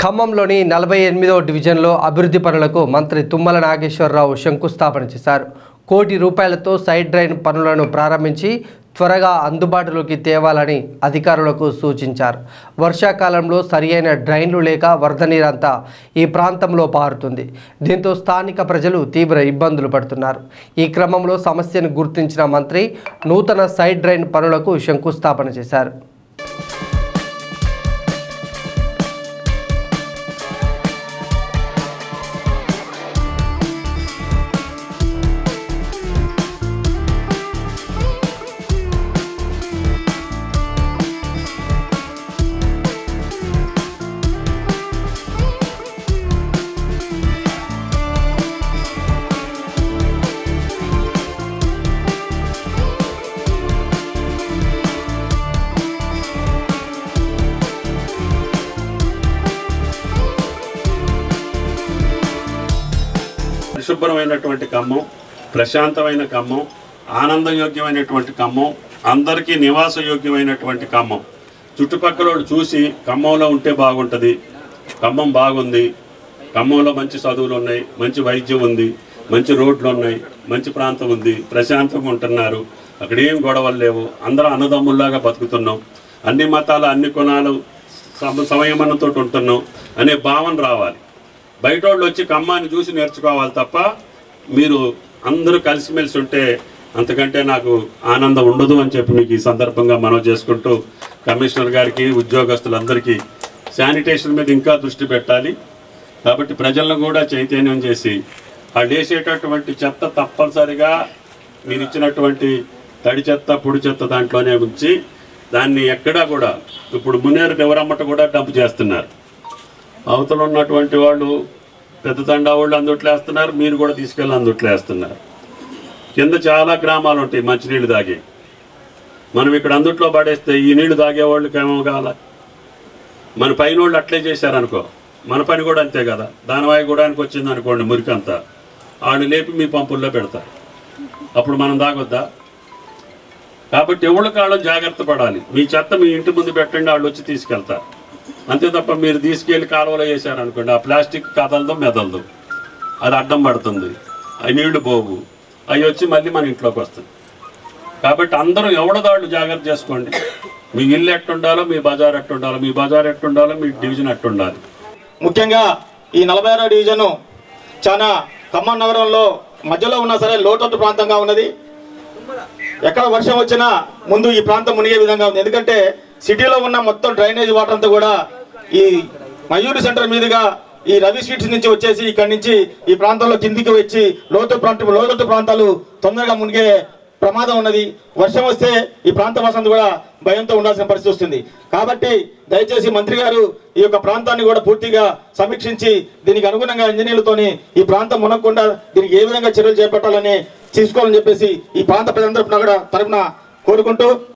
ఖమ్మంలోని నలభై ఎనిమిదవ డివిజన్లో అభివృద్ధి పనులకు మంత్రి తుమ్మల నాగేశ్వరరావు శంకుస్థాపన చేశారు కోటి రూపాయలతో సైడ్ డ్రైన్ పనులను ప్రారంభించి త్వరగా అందుబాటులోకి తేవాలని అధికారులకు సూచించారు వర్షాకాలంలో సరియైన డ్రైన్లు లేక వరద నీరంతా ఈ ప్రాంతంలో పారుతుంది దీంతో స్థానిక ప్రజలు తీవ్ర ఇబ్బందులు పడుతున్నారు ఈ క్రమంలో సమస్యను గుర్తించిన మంత్రి నూతన సైడ్ డ్రైన్ పనులకు శంకుస్థాపన చేశారు పరిశుభ్రమైనటువంటి ఖమ్మం ప్రశాంతమైన ఖమ్మం ఆనందయోగ్యమైనటువంటి ఖమ్మం అందరికీ నివాస యోగ్యమైనటువంటి ఖమ్మం చుట్టుపక్కల వాళ్ళు చూసి ఖమ్మంలో ఉంటే బాగుంటుంది ఖమ్మం బాగుంది ఖమ్మంలో మంచి చదువులు ఉన్నాయి మంచి వైద్యం ఉంది మంచి రోడ్లు ఉన్నాయి మంచి ప్రాంతం ఉంది ప్రశాంతంగా ఉంటున్నారు అక్కడ ఏం గొడవలు లేవు అందరూ అన్నదమ్ముల్లాగా బతుకుతున్నాం అన్ని మతాలు అన్ని కులాలు సమ సమయమనంతో ఉంటున్నాం అనే భావన రావాలి బయట వాళ్ళు వచ్చి ఖమ్మాన్ని చూసి నేర్చుకోవాలి తప్ప మీరు అందరూ కలిసిమెలిసి ఉంటే అంతకంటే నాకు ఆనందం ఉండదు అని చెప్పి మీకు ఈ సందర్భంగా మనం చేసుకుంటూ కమిషనర్ గారికి ఉద్యోగస్తులందరికీ శానిటేషన్ మీద ఇంకా దృష్టి పెట్టాలి కాబట్టి ప్రజలను కూడా చైతన్యం చేసి వాళ్ళు వేసేటటువంటి చెత్త తప్పనిసరిగా మీరు ఇచ్చినటువంటి తడి చెత్త పొడి చెత్త దాంట్లోనే ఉంచి దాన్ని ఎక్కడా కూడా ఇప్పుడు మున్నేరు ఎవరమ్మట కూడా డంప్ చేస్తున్నారు అవతల ఉన్నటువంటి వాళ్ళు పెద్ద తండా వాళ్ళు అందుట్లో వేస్తున్నారు మీరు కూడా తీసుకెళ్ళి అందుట్లో వేస్తున్నారు కింద చాలా గ్రామాలు ఉంటాయి మంచినీళ్ళు తాగే మనం ఇక్కడ అందుట్లో పడేస్తే ఈ నీళ్లు తాగే వాళ్ళకి ఏమో కావాలి మన పైన వాళ్ళు అట్లే చేశారనుకో మన పని కూడా అంతే కదా దానివాయి గూడానికి వచ్చింది అనుకోండి మురికంతా వాళ్ళు లేపి మీ పంపుల్లో పెడతారు అప్పుడు మనం తాగొద్దా కాబట్టి ఎవరి కాళ్ళం జాగ్రత్త పడాలి మీ చెత్త మీ ఇంటి ముందు పెట్టండి వాళ్ళు వచ్చి తీసుకెళ్తారు అంతే తప్ప మీరు తీసుకెళ్లి కాలువలో వేసారనుకోండి ఆ ప్లాస్టిక్ కదలదు మెదలదు అది అడ్డం పడుతుంది ఆ నీళ్లు పోవు అవి వచ్చి మళ్ళీ మన ఇంట్లోకి వస్తుంది కాబట్టి అందరూ ఎవడదాళ్ళు జాగ్రత్త చేసుకోండి మీ ఇల్లు ఎట్టుండాలో మీ బజార్ ఎట్టుండాలో మీ బజార్ ఎట్టుండాలో మీ డివిజన్ ఎట్టుండాలి ముఖ్యంగా ఈ నలభై ఆరో డివిజను చాలా ఖమ్మం నగరంలో మధ్యలో ఉన్నా సరే లోతట్టు ప్రాంతంగా ఉన్నది ఎక్కడ వర్షం వచ్చినా ముందు ఈ ప్రాంతం మునిగే విధంగా ఉంది ఎందుకంటే సిటీలో ఉన్న మొత్తం డ్రైనేజ్ వాటర్ అంతా కూడా ఈ మయూరి సెంటర్ మీదుగా ఈ రవి స్వీట్స్ నుంచి వచ్చేసి ఇక్కడి నుంచి ఈ ప్రాంతంలో కిందికి వచ్చి లోతు ప్రాంతం లోతట్టు ప్రాంతాలు తొందరగా మునిగే ప్రమాదం ఉన్నది వర్షం వస్తే ఈ ప్రాంత వాసంతా కూడా భయంతో ఉండాల్సిన పరిస్థితి వస్తుంది కాబట్టి దయచేసి మంత్రి గారు ఈ యొక్క ప్రాంతాన్ని కూడా పూర్తిగా సమీక్షించి దీనికి అనుగుణంగా ఇంజనీర్లతోని ఈ ప్రాంతం మునగకుండా దీనికి ఏ విధంగా చర్యలు చేపట్టాలని తీసుకోవాలని చెప్పేసి ఈ ప్రాంత ప్రజలందరూ కూడా తరపున కోరుకుంటూ